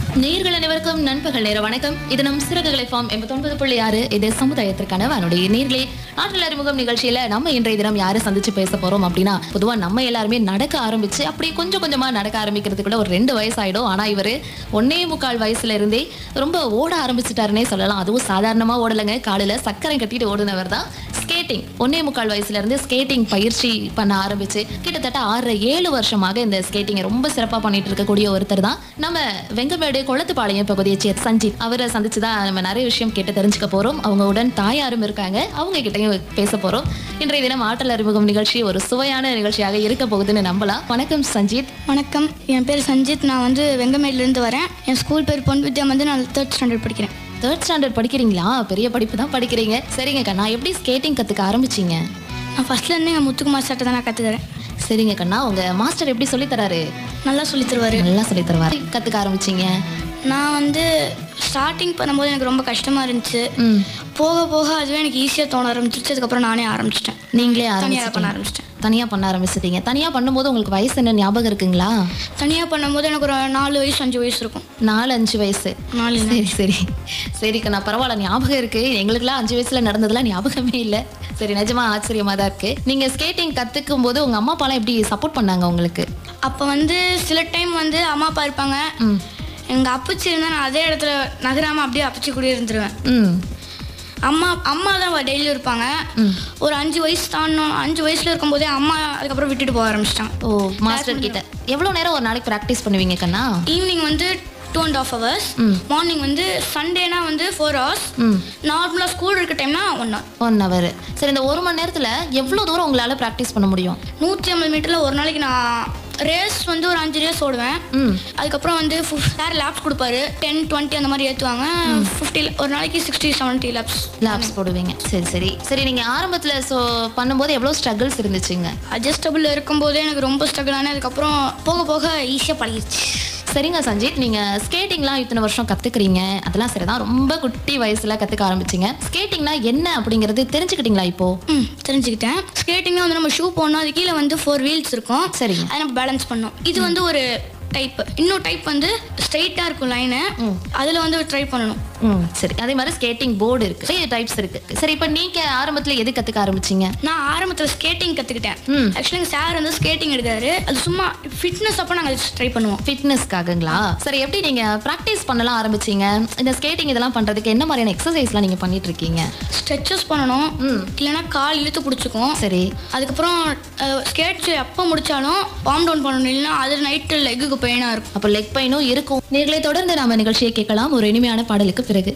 நேர்கள் அனைவருக்கும் நண்பகல் நேர வணக்கம் இது நம் சிறகுகளை ஃபார்ம் எண்பத்தொன்பது புள்ளி ஆறு இது சமுதாயத்திற்கான வானொலி நேர்களே ஆற்றல் அறிமுகம் நிகழ்ச்சியில நம்ம இன்றைய தினம் யாரை சந்திச்சு பேச போறோம் அப்படின்னா பொதுவா நம்ம எல்லாருமே நடக்க ஆரம்பிச்சு அப்படி கொஞ்சம் கொஞ்சமா நடக்க ஆரம்பிக்கிறதுக்குள்ள ஒரு ரெண்டு வயசு ஆயிடும் ஆனா இவரு ஒன்னே முக்கால் வயசுல இருந்தே ரொம்ப ஓட ஆரம்பிச்சிட்டாருன்னே சொல்லலாம் அதுவும் சாதாரணமா ஓடலைங்க காலையில சக்கரை கட்டிட்டு ஓடுனவர் தான் ஸ்கேட்டிங் ஒன்னே முக்கால் வயசுல இருந்து ஸ்கேட்டிங் பயிற்சி பண்ண ஆரம்பிச்சு கிட்டத்தட்ட ஆறு ஏழு வருஷமாக இந்த ஸ்கேட்டிங்கை ரொம்ப சிறப்பா பண்ணிட்டு இருக்கக்கூடிய ஒருத்தர் தான் நம்ம வெங்கமேடு கொளத்துப்பாளையம் பகுதியை சேர்ந்த சஞ்சித் அவரை சந்திச்சு தான் நம்ம நிறைய விஷயம் கேட்டு தெரிஞ்சுக்க போறோம் அவங்க உடன் தாயாரும் இருக்காங்க அவங்க கிட்டயும் பேச போறோம் இன்றைய தினம் ஆற்றல் அறிமுகம் நிகழ்ச்சி ஒரு சுவையான நிகழ்ச்சியாக இருக்க போகுதுன்னு நம்பலாம் வணக்கம் சஞ்சித் வணக்கம் என் பேர் சஞ்சித் நான் வந்து வெங்கமேட்லேருந்து வரேன் என் ஸ்கூல் பேர் பொன் வித்யா வந்து நான் தேர்ட் ஸ்டாண்டர்ட் படிக்கிறேன் தேர்ட் ஸ்டாண்டர்ட் படிக்கிறீங்களா பெரிய படிப்பு தான் படிக்கிறீங்க சரிங்க கண்ணா எப்படி ஸ்கேட்டிங் கத்துக்க ஆரம்பிச்சீங்க நான் ஃபஸ்ட்லேருந்து எங்கள் முத்துக்குமார் சார்ட்ட தான் நான் கற்றுக்கிறேன் சரிங்க கண்ணா உங்க மாஸ்டர் எப்படி சொல்லி தராரு நல்லா சொல்லித் தருவார் நல்லா சொல்லி தருவாரு கத்துக்க ஆரம்பிச்சீங்க நான் வந்து ஸ்டார்டிங் பண்ணும்போது எனக்கு ரொம்ப கஷ்டமாக இருந்துச்சு ம் போக போக அதுவே எனக்கு ஈஸியாக தோண ஆரம்பிச்சிருச்சு அதுக்கப்புறம் நானே ஆரம்பிச்சிட்டேன் நீங்களே தனியாக பண்ண ஆரம்பிச்சிட்டீங்க ஆரம்பிச்சிட்டேன் தனியா பண்ண ஆரம்பிச்சிட்டீங்க தனியா பண்ணும்போது உங்களுக்கு வயசு என்ன ஞாபகம் இருக்குங்களா தனியாக பண்ணும்போது எனக்கு ஒரு நாலு வயசு அஞ்சு வயசு இருக்கும் நாலு அஞ்சு வயசு நாலு சரி சரி சரிக்கா நான் பரவாயில்ல ஞாபகம் இருக்கு எங்களுக்குலாம் அஞ்சு வயசுல நடந்ததுலாம் ஞாபகமே இல்லை சரி நிஜமா ஆச்சரியமா தான் இருக்கு நீங்க ஸ்கேட்டிங் கத்துக்கும் போது உங்க அம்மா அப்பாலாம் எப்படி சப்போர்ட் பண்ணாங்க உங்களுக்கு அப்போ வந்து சில டைம் வந்து அம்மா அப்பா இருப்பாங்க ம் எங்கள் அப்பச்சி இருந்தால் நான் அதே இடத்துல நகராமல் அப்படியே அப்பச்சி கூடயே இருந்துருவேன் ம் அம்மா அம்மா தான் டெய்லி இருப்பாங்க ஒரு அஞ்சு வயசு தாண்டணும் அஞ்சு வயசுல இருக்கும்போதே அம்மா அதுக்கப்புறம் விட்டுட்டு போக ஆரம்பிச்சிட்டாங்க ஓ மாஸ்டர் கிட்ட எவ்வளவு நேரம் ஒரு நாளைக்கு ப்ராக்டிஸ் பண்ணுவீங்க கண்ணா ஈவினிங் வந்து two and half hours morning வந்து சண்டேனா வந்து ஃபோர் ஹவர்ஸ் ம் நார்மலாக ஸ்கூல் இருக்க டைம்னா ஒன் ஹவர் ஒன் ஹவர் சரி இந்த ஒரு மணி நேரத்துல எவ்வளவு தூரம் உங்களால ப்ராக்டிஸ் பண்ண முடியும் நூற்றி ஐம்பது மீட்டரில் ஒரு நாளைக்கு நான் ரேஸ் வந்து ஒரு அஞ்சு ரேஸ் ஓடுவேன் ம் அதுக்கப்புறம் வந்து சார் லேப்ஸ் கொடுப்பாரு டென் டுவெண்ட்டி அந்த மாதிரி ஏற்றுவாங்க ஃபிஃப்டி ஒரு நாளைக்கு சிக்ஸ்டி செவன்ட்டி லேப்ஸ் லேப்ஸ் போடுவீங்க சரி சரி சரி நீங்க ஆரம்பத்துல ஸோ பண்ணும்போது எவ்வளவு ஸ்ட்ரகிள்ஸ் இருந்துச்சுங்க அட்ஜஸ்டபிள் இருக்கும்போதே எனக்கு ரொம்ப ஸ்ட்ரகிள் ஆனது அதுக்கப்புறம் போக போக ஈஸியாக பழகிடுச்சு சரிங்க சஞ்சித் நீங்க ஸ்கேட்டிங்லாம் இத்தனை வருஷம் கத்துக்கிறீங்க அதெல்லாம் சரிதான் ரொம்ப குட்டி வயசுல கத்துக்க ஆரம்பிச்சீங்க ஸ்கேட்டிங்னா என்ன அப்படிங்கறது தெரிஞ்சுக்கிட்டீங்களா இப்போ ம் தெரிஞ்சுக்கிட்டேன் ஸ்கேட்டிங்னா வந்து நம்ம ஷூ போடணும் அது கீழே வந்து ஃபோர் வீல்ஸ் இருக்கும் சரிங்க அதை நம்ம பேலன்ஸ் பண்ணணும் இது வந்து ஒரு டைப் இன்னொரு டைப் வந்து ஸ்ட்ரைட்டாக இருக்கும் லைனு அதில் வந்து ட்ரை பண்ணணும் ம் சரி அதே மாதிரி ஸ்கேட்டிங் போர்டு இருக்கு நிறைய டைப்ஸ் இருக்கு சரி இப்போ நீங்க ஆரம்பத்துல எது கத்துக்க ஆரம்பிச்சீங்க நான் ஆரம்பத்தில் ஸ்கேட்டிங் கற்றுக்கிட்டேன் ம். ஆக்சுவலி எங்கள் சார் வந்து ஸ்கேட்டிங் எடுக்காரு அது சும்மா ஃபிட்னஸ் அப்போ நாங்கள் ட்ரை பண்ணுவோம் ஃபிட்னஸ்க்காகங்களா சரி எப்படி நீங்க ப்ராக்டிஸ் பண்ணலாம் ஆரம்பிச்சீங்க இந்த ஸ்கேட்டிங் இதெல்லாம் பண்றதுக்கு என்ன மாதிரியான எக்ஸசைஸ்லாம் நீங்க பண்ணிட்டு இருக்கீங்க ஸ்ட்ரெச்சஸ் பண்ணணும் ம். இல்லைன்னா கால் இழுத்து பிடிச்சிக்கும் சரி அதுக்கப்புறம் ஸ்கேட்ஸ் எப்போ முடிச்சாலும் வார்ம் டவுன் பண்ணணும் இல்லைன்னா அது நைட்டு லெக்குக்கு பெயினாக இருக்கும் அப்போ லெக் பெயினும் இருக்கும் நேர்களை தொடர்ந்து நாம நிகழ்ச்சியை கேட்கலாம் ஒரு இனிமையான பாடலுக்கு பிறகு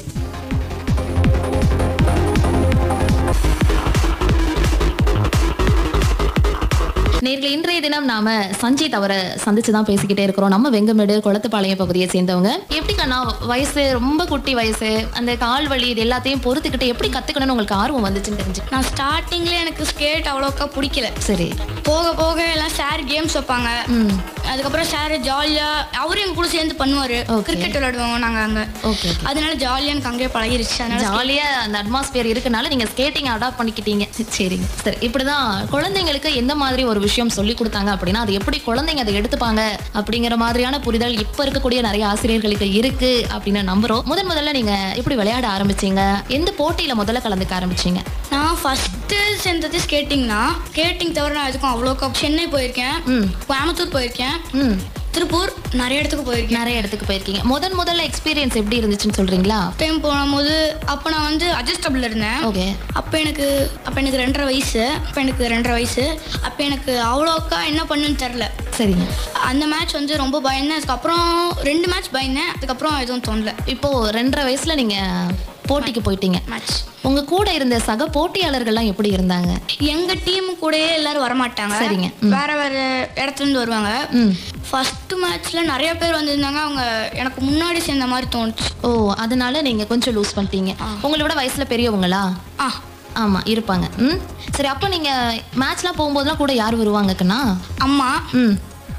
நேர்களை இன்றைய தினம் நாம சஞ்சித் அவரை சந்திச்சு தான் பேசிக்கிட்டே இருக்கிறோம் நம்ம வெங்கமேடு குளத்துப்பாளையம் பகுதியை சேர்ந்தவங்க எப்படி கண்ணா வயசு ரொம்ப குட்டி வயசு அந்த கால் வலி இது எல்லாத்தையும் பொறுத்துக்கிட்டு எப்படி கத்துக்கணும்னு உங்களுக்கு ஆர்வம் வந்துச்சுன்னு தெரிஞ்சு நான் ஸ்டார்டிங்ல எனக்கு ஸ்கேட் அவ்வளோக்கா பிடிக்கல சரி போக போக எல்லாம் சார் கேம்ஸ் வைப்பாங்க ம் அதுக்கப்புறம் சார் ஜாலியா அவரும் எங்க கூட சேர்ந்து பண்ணுவாரு Okay. கிரிக்கெட் விளையாடுவாங்க நாங்க அங்க ஓகே அதனால ஜாலியா எனக்கு அங்கேயே பழகிருச்சு அதனால ஜாலியா அந்த அட்மாஸ்பியர் இருக்கனால நீங்க ஸ்கேட்டிங் அடாப்ட் பண்ணிக்கிட்டீங்க சரிங்க சரி இப்படிதான் குழந்தைங்களுக்கு எந்த மாதிரி ஒரு விஷயம் சொல்லி கொடுத்தாங்க அப்படின்னா அது எப்படி குழந்தைங்க அதை எடுத்துப்பாங்க அப்படிங்கிற மாதிரியான புரிதல் இப்ப இருக்கக்கூடிய நிறைய ஆசிரியர்களுக்கு இருக்கு அப்படின்னு நம்புறோம் முதன் முதல்ல நீங்க எப்படி விளையாட ஆரம்பிச்சீங்க எந்த போட்டியில முதல்ல கலந்துக்க ஆரம்பிச்சீங்க நான் ஃபர்ஸ்ட் சேர்ந்தது ஸ்கேட்டிங் தான் ஸ்கேட்டிங் தவிர நான் எதுக்கும் அவ்வளோக்கா சென்னை போயிருக்கேன் ம் கோயம்புத்தூர் போயிருக்கேன் ம் திருப்பூர் நிறைய இடத்துக்கு போயிருக்கேன் நிறைய இடத்துக்கு போயிருக்கீங்க முதன் முதல்ல எக்ஸ்பீரியன்ஸ் எப்படி இருந்துச்சுன்னு சொல்றீங்களா டைம் போகும்போது அப்போ நான் வந்து அட்ஜஸ்டபிள் இருந்தேன் ஓகே அப்போ எனக்கு அப்போ எனக்கு ரெண்டரை வயசு அப்போ எனக்கு ரெண்டரை வயசு அப்போ எனக்கு அவ்வளோக்கா என்ன பண்ணுன்னு தெரில சரிங்க அந்த மேட்ச் வந்து ரொம்ப பயந்தேன் அதுக்கப்புறம் ரெண்டு மேட்ச் பயந்தேன் அதுக்கப்புறம் எதுவும் தோணல இப்போ ரெண்டரை வயசுல நீங்க போட்டிக்கு போயிட்டீங்க மேட்ச் உங்க கூட இருந்த சக போட்டியாளர்கள்லாம் எப்படி இருந்தாங்க எங்க டீம் கூடயே எல்லாரும் வரமாட்டாங்க சரிங்க. வேற வேற இடத்துல இருந்து வருவாங்க ம் ஃபர்ஸ்ட் மேட்ச்ல நிறைய பேர் வந்திருந்தாங்க அவங்க எனக்கு முன்னாடி சேர்ந்த மாதிரி தோணுச்சு ஓ அதனால நீங்க கொஞ்சம் லூஸ் பண்ணிட்டீங்க உங்களை விட வயசுல பெரியவங்களா ஆ ஆமா இருப்பாங்க ம் சரி அப்போ நீங்க மேட்ச்லாம் போகும்போதெல்லாம் கூட யார் வருவாங்க கண்ணா அம்மா ம்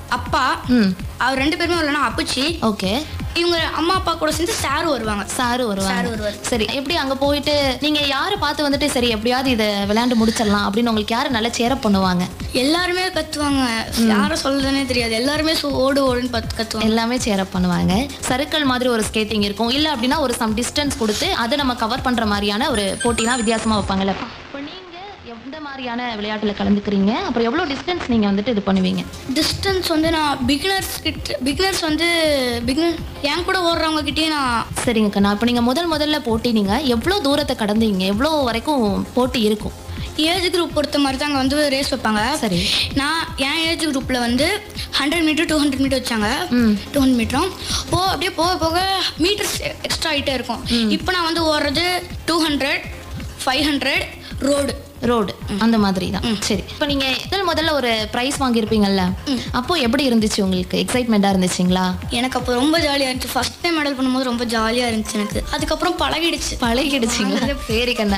அப்பா ம் அவர் ரெண்டு பேருமே வரலன்னா அப்புச்சி ஓகே இவங்க அம்மா அப்பா கூட சேர்ந்து சார் வருவாங்க சாரு சார் வருவாங்க வருவார். சரி எப்படி அங்க போயிட்டு நீங்க யாரை பார்த்து வந்துட்டு சரி எப்படியாவது இதை விளையாண்டு முடிச்சிடலாம் அப்படின்னு உங்களுக்கு யாரு நல்லா சேரப் பண்ணுவாங்க எல்லாருமே கத்துவாங்க யாரை சொல்றதுனே தெரியாது எல்லாருமே சு- ஓடு ஓடுன்னு பார்த்து கத்துவாங்க எல்லாமே சேரப் பண்ணுவாங்க சர்க்கிள் மாதிரி ஒரு ஸ்கேட்டிங் இருக்கும் இல்ல அப்படின்னா ஒரு சம் டிஸ்டன்ஸ் கொடுத்து அதை நம்ம கவர் பண்ற மாதிரியான ஒரு போட்டினா வித்தியாசமா வைப்பாங்கல்ல இப்போ நீங்க எந்த மாதிரியான விளையாட்டுல கலந்துக்கிறீங்க அப்புறம் எவ்வளவு டிஸ்டன்ஸ் நீங்க வந்துட்டு இது பண்ணுவீங்க டிஸ்டன்ஸ் வந்து நான் பிகினர்ஸ் கிட்ட பிகினர்ஸ் வந்து பிகினர் என் கூட ஓடுறவங்க கிட்டயே நான் சரிங்க கண்ணா இப்போ நீங்க முதல் முதல்ல போட்டி நீங்க எவ்வளவு தூரத்தை கடந்தீங்க எவ்வளவு வரைக்கும் போட்டி இருக்கும் ஏஜ் குரூப் பொறுத்த மாதிரி தான் அங்கே வந்து ரேஸ் வைப்பாங்க சரி நான் என் ஏஜ் குரூப்பில் வந்து hundred metre two hundred metre வச்சாங்க ம். டூ ஹண்ட்ரட் மீட்டரும் போ அப்படியே போக போக மீட்டர்ஸ் எக்ஸ்ட்ரா ஆகிட்டே இருக்கும் இப்போ நான் வந்து ஓடுறது two hundred five hundred road road அந்த மாதிரி தான் சரி இப்போ நீங்க முதல் முதல்ல ஒரு ப்ரைஸ் வாங்கியிருப்பீங்கல்ல அப்போ எப்படி இருந்துச்சு உங்களுக்கு எக்ஸைட்மெண்ட்டாக இருந்துச்சுங்களா எனக்கு அப்போ ரொம்ப ஜாலியாக இருந்துச்சு ஃபஸ்ட் டைம் மெடல் பண்ணும்போது ரொம்ப ஜாலியாக இருந்துச்சு எனக்கு அதுக்கப்புறம் பழகிடுச்சு பழகிடுச்சிங்களா சரி கண்ணா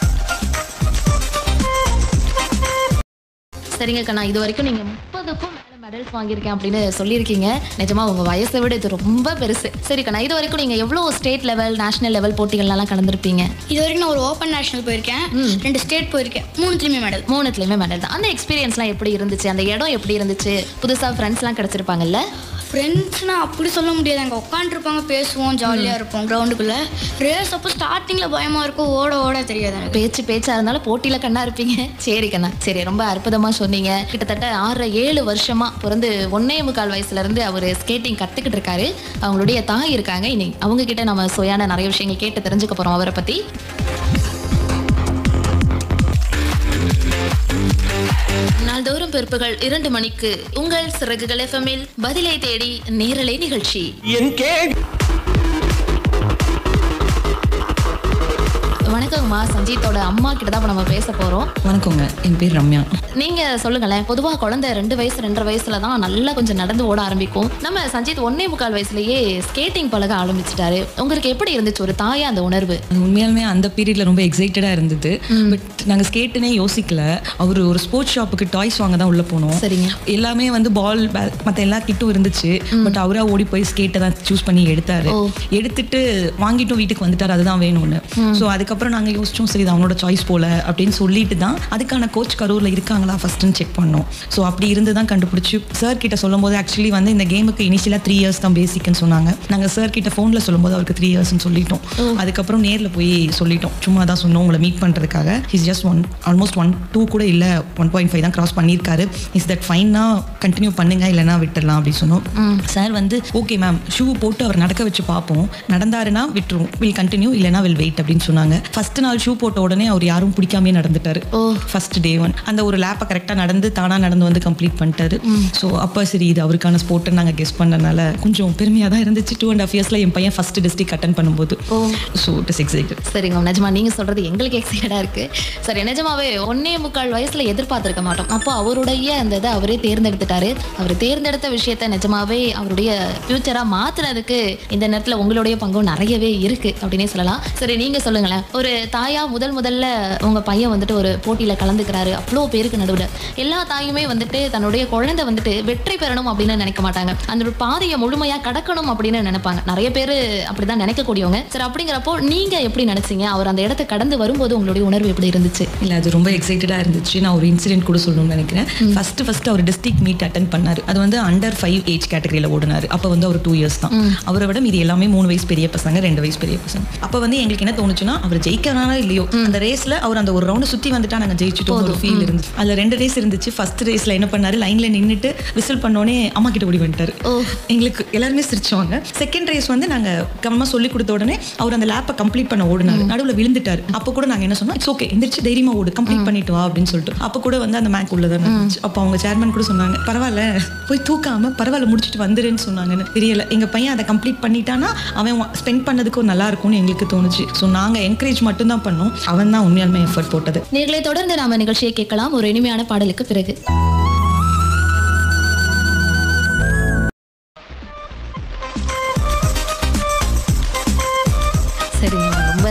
சரிங்க கண்ணா இது வரைக்கும் நீங்க முப்பதுக்கும் மேல மெடல்ஸ் வாங்கியிருக்கேன் அப்படின்னு சொல்லியிருக்கீங்க நிஜமா உங்க வயசை விட இது ரொம்ப பெருசு சரி கண்ணா இது வரைக்கும் நீங்க எவ்வளவு ஸ்டேட் லெவல் நேஷனல் லெவல் போட்டிகள்லாம் கலந்துருப்பீங்க இது வரைக்கும் நான் ஒரு ஓப்பன் நேஷனல் போயிருக்கேன் ரெண்டு ஸ்டேட் போயிருக்கேன் மூணுத்துலேயுமே மெடல் மூணுத்துலயுமே மெடல் தான் அந்த எக்ஸ்பீரியன்ஸ்லாம் எப்படி இருந்துச்சு அந்த இடம் எப்படி இருந்துச்சு புதுசா ஃப்ரெண்ட்ஸ்லாம் கிடைச்சிருப்பாங்கல்ல ஃப்ரெண்ட்ஸ்னா அப்படி சொல்ல முடியாது அங்கே உட்காந்துருப்பாங்க பேசுவோம் ஜாலியாக இருப்போம் கிரவுண்டுக்குள்ளே ரேஸ் அப்போ ஸ்டார்டிங்கில் பயமாக இருக்கும் ஓட ஓட தெரியாது எனக்கு பேச்சு பேச்சா இருந்தாலும் போட்டியில கண்ணா இருப்பீங்க சரி கண்ணா சரி ரொம்ப அற்புதமா சொன்னீங்க கிட்டத்தட்ட ஆறு ஏழு வருஷமா பிறந்து ஒன்னே முக்கால் வயசுல இருந்து அவர் ஸ்கேட்டிங் கத்துக்கிட்டு இருக்காரு அவங்களுடைய தாய் இருக்காங்க இனி அவங்க கிட்ட நம்ம சுயான நிறைய விஷயங்கள் கேட்டு தெரிஞ்சுக்க போறோம் அவரை பத்தி நாள்தோறும் பிற்பகல் இரண்டு மணிக்கு உங்கள் சிறகுகள் எஃப்எம்மில் பதிலை தேடி நேரலை நிகழ்ச்சி என் கே வணக்கங்கம்மா சஞ்சீத்தோட அம்மா கிட்ட தான் இப்ப நம்ம பேச போறோம் வணக்கங்க என் பேர் ரம்யா நீங்க சொல்லுங்களேன் பொதுவா குழந்தை ரெண்டு வயசு ரெண்டரை வயசுல தான் நல்லா கொஞ்சம் நடந்து ஓட ஆரம்பிக்கும் நம்ம சஞ்சித் ஒன்னே முக்கால் வயசுலயே ஸ்கேட்டிங் பழக ஆரம்பிச்சிட்டாரு உங்களுக்கு எப்படி இருந்துச்சு ஒரு தாயா அந்த உணர்வு அது உண்மையாலுமே அந்த பீரியட்ல ரொம்ப எக்ஸைட்டடாக இருந்தது பட் நாங்கள் ஸ்கேட்டுனே யோசிக்கல அவர் ஒரு ஸ்போர்ட்ஸ் ஷாப்புக்கு டாய்ஸ் வாங்க தான் உள்ள போனோம் சரிங்க. எல்லாமே வந்து பால் மற்ற எல்லா கிட்டும் இருந்துச்சு பட் அவரா ஓடி போய் ஸ்கேட்டை தான் சூஸ் பண்ணி எடுத்தாரு ஓ. எடுத்துட்டு வாங்கிட்டும் வீட்டுக்கு வந்துட்டாரு அதுதான் வேணும்னு ஸோ அதுக்கப்புறம் நாங்கள் யோசிச்சோம் சரி இது அவனோட சாய்ஸ் போல அப்படின்னு சொல்லிட்டு தான் அதுக்கான கோச் கரூர்ல இருக்காங்களா ஃபர்ஸ்ட்னு செக் பண்ணோம் ஸோ அப்படி இருந்து தான் கண்டுபிடிச்சி சார் கிட்ட சொல்லும் போது ஆக்சுவலி வந்து இந்த கேமுக்கு இனிஷியலாக த்ரீ இயர்ஸ் தான் பேசிக்னு சொன்னாங்க நாங்கள் சார் கிட்ட ஃபோனில் சொல்லும்போது அவருக்கு த்ரீ இயர்ஸ்னு சொல்லிட்டோம் அதுக்கப்புறம் நேரில் போய் சொல்லிட்டோம் சும்மா தான் சொன்னோம் உங்களை மீட் பண்ணுறதுக்காக is just one almost one two கூட இல்லை ஒன் பாயிண்ட் ஃபைவ் தான் கிராஸ் பண்ணியிருக்காரு இஸ் தட் ஃபைன்னா கண்டினியூ பண்ணுங்க இல்லைனா விட்டுடலாம் அப்படின்னு சொன்னோம் சார் வந்து ஓகே மேம் ஷூ போட்டு அவர் நடக்க வச்சு பார்ப்போம் நடந்தாருன்னா விட்டுரும் வில் கண்டினியூ இல்லைனா வில் வெயிட் அப்படின்னு சொன்னாங்க ஃபர்ஸ்ட் நாள் ஷூ போட்ட உடனே அவர் யாரும் பிடிக்காமே நடந்துட்டாரு ஓ. ஃபர்ஸ்ட் டே ஒன் அந்த ஒரு லேப்பை கரெக்டாக நடந்து தானா நடந்து வந்து கம்ப்ளீட் பண்ணிட்டாரு ஸோ அப்போ சரி இது அவருக்கான ஸ்போர்ட்னு நாங்கள் கெஸ் பண்ணனால கொஞ்சம் பெருமையாக தான் இருந்துச்சு டூ அண்ட் ஹாஃப் இயர்ஸில் என் பையன் ஃபர்ஸ்ட் டிஸ்ட்ரிக் அட்டன் பண்ணும்போது ஸோ இட் இஸ் எக்ஸைட்டட் சரிங்க நிஜமா நீங்க சொல்றது எங்களுக்கு எக்ஸைட்டடா இருக்கு சரி நிஜமாவே ஒன்னே முக்கால் வயசுல எதிர்பார்த்திருக்க மாட்டோம் அப்போ அவருடைய அந்த இதை அவரே தேர்ந்தெடுத்துட்டாரு அவர் தேர்ந்தெடுத்த விஷயத்த நிஜமாவே அவருடைய ஃபியூச்சரா மாத்துறதுக்கு இந்த நேரத்துல உங்களுடைய பங்கும் நிறையவே இருக்கு அப்படின்னே சொல்லலாம் சரி நீங்க சொல்லுங்களேன் ஒரு தாயா முதல் முதல்ல உங்க பையன் வந்துட்டு ஒரு போட்டியில கலந்துக்கிறாரு அவ்வளோ பேருக்கு நடுவில் எல்லா தாயுமே வந்துட்டு தன்னுடைய குழந்தை வந்துட்டு வெற்றி பெறணும் அப்படின்னு நினைக்க மாட்டாங்க அந்த ஒரு பாதையை முழுமையா கடக்கணும் அப்படின்னு நினைப்பாங்க நிறைய பேர் அப்படிதான் நினைக்கக்கூடியவங்க சரி அப்படிங்கிறப்போ நீங்க எப்படி நினைச்சீங்க அவர் அந்த இடத்தை கடந்து வரும்போது உங்களுடைய உணர்வு எப்படி இருந்துச்சு இல்லை அது ரொம்ப எக்ஸைட்டடாக இருந்துச்சு நான் ஒரு இன்சிடென்ட் கூட சொல்லணும்னு நினைக்கிறேன் ஃபர்ஸ்ட் ஃபர்ஸ்ட் அவர் டிஸ்ட்ரிக்ட் மீட் அட்டன் பண்ணாரு அது வந்து அண்டர் ஃபைவ் ஏஜ் கேட்டகரியில் ஓடினாரு அப்போ வந்து அவர் டூ இயர்ஸ் தான் அவரை விட மீதி எல்லாமே மூணு வயசு பெரிய பசங்க ரெண்டு வயசு பெரிய பசங்க அப்போ வந்து எங்களுக்கு என்ன தோணுச்சுன்னா அவர் ஜெயிக்கிறானா இல்லையோ அந்த ரேஸ்ல அவர் அந்த ஒரு ரவுண்டு சுற்றி வந்துட்டா நாங்கள் ஜெயிச்சுட்டோம் ஒரு ஃபீல் இருந்துச்சு அதில் ரெண்டு ரேஸ் இருந்துச்சு ஃபர்ஸ்ட் ரேஸ்ல என்ன பண்ணாரு லைன்ல நின்றுட்டு விசில் பண்ணோடனே அம்மா கிட்ட ஓடி வந்துட்டாரு எங்களுக்கு எல்லாருமே சிரிச்சோங்க செகண்ட் ரேஸ் வந்து நாங்க கவனமா சொல்லி கொடுத்த உடனே அவர் அந்த லேப்பை கம்ப்ளீட் பண்ண ஓடினாரு நடுவில் விழுந்துட்டாரு அப்போ கூட நாங்க என்ன சொன்னோம் இட்ஸ் ஓகே எந்திரிச்சு தைரியமா ஓடு கம்ப்ளீட் பண்ணிட்டு வா அப்படின்னு சொல்லிட்டு அப்போ கூட வந்து அந்த மேக் உள்ளதான் இருந்துச்சு அப்போ அவங்க சேர்மன் கூட சொன்னாங்க பரவாயில்ல போய் தூக்காம பரவாயில்ல முடிச்சுட்டு வந்துருன்னு சொன்னாங்கன்னு தெரியல எங்க பையன் அதை கம்ப்ளீட் பண்ணிட்டானா அவன் ஸ்பெண்ட் பண்ணதுக்கு ஒரு நல்லா இருக்கும்னு எங்களுக்கு தோணுச்சு ஸோ நாங்க என்கரேஜ் மட்டும் தான் பண்ணோம் அவன் தான் உண்மையாலுமே எஃபர்ட் போட்டது நீங்களே தொடர்ந்து நாம நிகழ்ச்சியை கேட்கலாம் ஒரு இனிமையான பாடலுக்கு பிறகு சரிங்க ரொம்ப சந்தோஷம்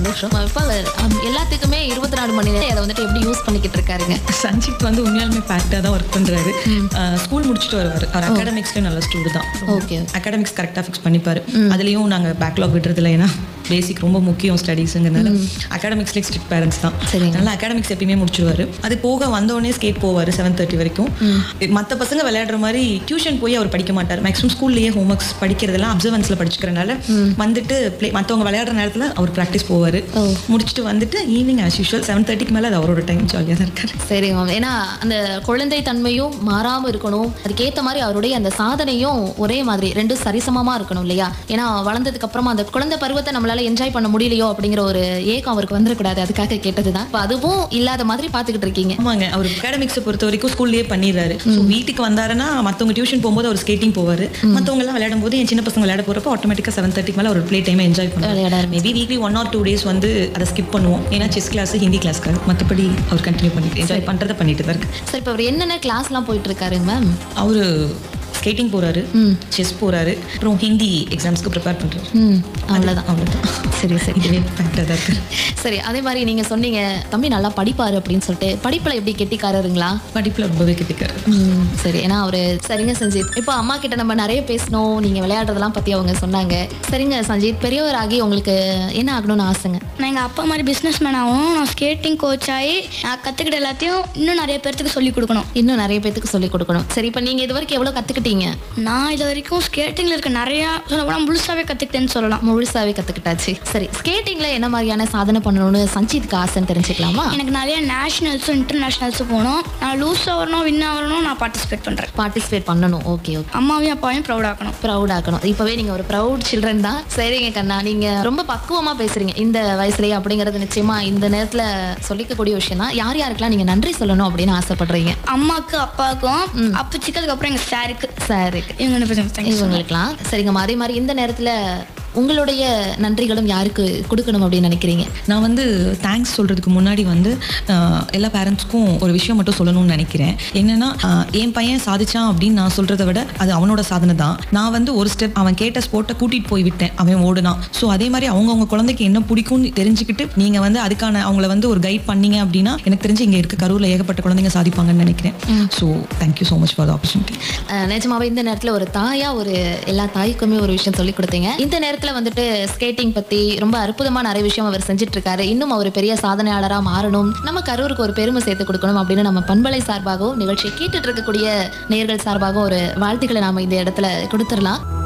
சந்தோஷம் இப்போ எல்லாத்துக்குமே இருபத்தி நாலு மணி நேரம் அதை வந்துட்டு எப்படி யூஸ் பண்ணிக்கிட்டு இருக்காருங்க சஞ்சித் வந்து உண்மையாலுமே பேக்டாக தான் ஒர்க் பண்ணுறாரு ஸ்கூல் முடிச்சுட்டு வருவார் அவர் அகாடமிக்ஸ்லேயும் நல்ல ஸ்டூடு தான் ஓகே அகாடமிக்ஸ் கரெக்டாக ஃபிக்ஸ் பண்ணிப்பாரு அதுலேயும் நாங்கள் பேக்லாக் விடுறதில்ல ஏன்னா பேசிக் ரொம்ப முக்கியம் ஸ்டடீஸுங்கிறதுனால அகாடமிக்ஸ்லேயே ஸ்ட்ரிக்ட் பேரண்ட்ஸ் தான் சரிங்க. அதனால அகாடமிக்ஸ் எப்பயுமே முடிச்சிருவாரு அது போக வந்தோடனே ஸ்கேட் போவார் செவன் தேர்ட்டி வரைக்கும் மற்ற பசங்க விளையாடுற மாதிரி டியூஷன் போய் அவர் படிக்க மாட்டார் மேக்ஸிமம் ஸ்கூல்லேயே ஹோம் ஒர்க்ஸ் படிக்கிறதெல்லாம் அப்சர்வன்ஸில் படிச்சுக்கிறனால வந்துட்டு ப்ளே மற்றவங்க விளையாடுற நேரத்தில் அவர் ப்ராக்டிஸ் போவார் முடிச்சுட்டு வந்துட்டு ஈவினிங் ஆஸ் யூஷுவல் செவன் தேர்ட்டிக்கு மேலே அது அவரோட டைம் ஜாலியாக தான் இருக்காரு சரி மேம் ஏன்னா அந்த குழந்தை தன்மையும் மாறாம இருக்கணும் அதுக்கேத்த மாதிரி அவருடைய அந்த சாதனையும் ஒரே மாதிரி ரெண்டும் சரிசமமா இருக்கணும் இல்லையா ஏன்னா வளர்ந்ததுக்கு அப்புறமா அந்த குழந்தை பருவத்தை நம்மளால என்ஜாய் பண்ண முடியலையோ அப்படிங்கிற ஒரு ஏக்கம் அவருக்கு வந்துடக்கூடாது அதுக்காக கேட்டதுதான் இப்போ அதுவும் இல்லாத மாதிரி பாத்துக்கிட்டு இருக்கீங்க ஆமாங்க அவர் அகாடமிக்ஸை பொறுத்த வரைக்கும் ஸ்கூல்லேயே பண்ணிடுறாரு ஸோ வீட்டுக்கு வந்தாருன்னா மற்றவங்க டியூஷன் போகும்போது அவர் ஸ்கேட்டிங் போவார் மற்றவங்க எல்லாம் விளையாடும் போது என் சின்ன பசங்க விளையாட போகிறப்போ ஆட்டோமேட்டிக்காக செவன் தேர்ட்டிக்கு மேலே அவர் ப்ளே டைமை என்ஜாய் விளையாட பண்ணுவார் maybe weekly one or two days வந்து அதை ஸ்கிப் பண்ணுவோம் ஏன்னா செஸ் கிளாஸ் ஹிந்தி கிளாஸ்க்காக மற்றபடி அவர் கண்டினியூ பண்ணிட்டு என்ஜாய் பண்ணுறதை பண்ணிட்டு தான் இருக்கு சரி இப்போ அவர் என்னென்ன கிளாஸ்லாம் போயிட்டு இருக்காருங்க மேம் அவர் ஸ்கேட்டிங் போறாரு செஸ் போறாரு அப்புறம் ஹிந்தி எக்ஸாம்ஸ்க்கு ப்ரிப்பேர் பண்றாரு ம் அவ்வளோதான் அவ்வளோதான் சரி சரி இதுவே ஃபேக்டாக தான் இருக்கு சரி அதே மாதிரி நீங்க சொன்னீங்க தம்பி நல்லா படிப்பாரு அப்படின்னு சொல்லிட்டு படிப்புல எப்படி கெட்டிக்காரருங்களா படிப்பில் ரொம்பவே கிட்டிக்காரு ம், சரி ஏன்னா அவரு சரிங்க சஞ்சீத் இப்போ அம்மா கிட்ட நம்ம நிறைய பேசணும் நீங்க விளையாடுறதெல்லாம் பத்தி அவங்க சொன்னாங்க சரிங்க சஞ்சீத் பெரியவராகி உங்களுக்கு என்ன ஆகணும்னு ஆசைங்க நான் எங்கள் அப்பா மாதிரி பிஸ்னஸ் மேன் ஆகணும் நான் ஸ்கேட்டிங் கோச் ஆகி நான் கற்றுக்கிட்ட எல்லாத்தையும் இன்னும் நிறைய பேர்த்துக்கு சொல்லிக் கொடுக்கணும் இன்னும் நிறைய பேத்துக்கு சொல்லி கொடுக்கணும் சரி இப்போ நீங்க இது வரைக்கும் எவ்வளவு கத்துக்கிட்டீங்க நான் இது வரைக்கும் ஸ்கேட்டிங்கில் இருக்க நிறையா சொல்ல போனால் முழுசாவே கற்றுக்கிட்டேன்னு சொல்லலாம் முழுசாவே கத்துக்கிட்டாச்சு சரி ஸ்கேட்டிங்ல என்ன மாதிரியான சாதனை பண்ணணும்னு சஞ்சீத்துக்கு ஆசைன்னு தெரிஞ்சுக்கலாமா எனக்கு நிறைய நேஷனல்ஸும் இன்டர்நேஷ்னல்ஸும் போகணும் நான் லூஸ் ஆகணும் வின் ஆகணும் நான் பார்ட்டிசிபேட் பண்ணுறேன் பார்ட்டிசிபேட் பண்ணணும் ஓகே ஓகே அம்மாவையும் அப்பாவையும் ப்ரௌட் ஆக்கணும் ப்ரௌட் ஆக்கணும் இப்பவே நீங்க ஒரு ப்ரௌட் சில்ட்ரன் தான் சரிங்க கண்ணா நீங்க ரொம்ப பக்குவமா பேசுறீங்க இந்த வயசுலயே அப்படிங்கறது நிச்சயமா இந்த நேரத்துல சொல்லிக்கக்கூடிய விஷயம் தான் யார் யாருக்கெல்லாம் நீங்க நன்றி சொல்லணும் அப்படின்னு ஆசைப்படுறீங்க அம்மாவுக்கு அப்பாவுக்கும் அப்பச்சிக்கு அப்புறம் எங்கள் சாருக்கு சரி இவங்க ரெண்டு பேரும் thank you so much. இவங்களுக்குலாம் சரிங்கம்மா அதே மாதிரி இந்த நேரத்துல உங்களுடைய நன்றிகளும் யாருக்கு கொடுக்கணும் அப்படின்னு நினைக்கிறீங்க நான் வந்து தேங்க்ஸ் சொல்கிறதுக்கு முன்னாடி வந்து ஆஹ், எல்லா பேரண்ட்ஸ்க்கும் ஒரு விஷயம் மட்டும் சொல்லணும்னு நினைக்கிறேன் என்னன்னா ஆஹ், என் பையன் சாதிச்சான் அப்படின்னு நான் சொல்கிறத விட அது அவனோட சாதனை தான் நான் வந்து ஒரு ஸ்டெப் அவன் கேட்ட ஸ்போர்ட்டை கூட்டிகிட்டு போய் விட்டேன் அவன் ஓடுனான் ஸோ அதே மாதிரி அவங்கவுங்க குழந்தைக்கு என்ன பிடிக்கும்னு தெரிஞ்சுக்கிட்டு நீங்கள் வந்து அதுக்கான அவங்கள வந்து ஒரு கைட் பண்ணீங்க அப்படின்னா எனக்கு தெரிஞ்சு இங்கே இருக்க கரூரில் ஏகப்பட்ட குழந்தைங்க சாதிப்பாங்கன்னு நினைக்கிறேன் so thank you so much for the opportunity ah, நிஜமாவே இந்த நேரத்துல ஒரு தாயா ஒரு எல்லா தாய்க்குமே ஒரு விஷயம் சொல்லி கொடுத்தீங்க இந்த நேரத்துல வந்துட்டு ஸ்கேட்டிங் பத்தி ரொம்ப அற்புதமா நிறைய விஷயம் அவர் செஞ்சுட்டு இருக்காரு இன்னும் அவர் பெரிய சாதனையாளரா மாறணும் நம்ம கரூருக்கு ஒரு பெருமை சேர்த்து கொடுக்கணும் அப்படின்னு நம்ம பண்பலை சார்பாகவும் நிகழ்ச்சியை கேட்டுட்டு இருக்கக்கூடிய நேர்கள் சார்பாகவும் ஒரு வாழ்த்துக்களை நாம இந்த இடத்துல கொடுத்துடலாம்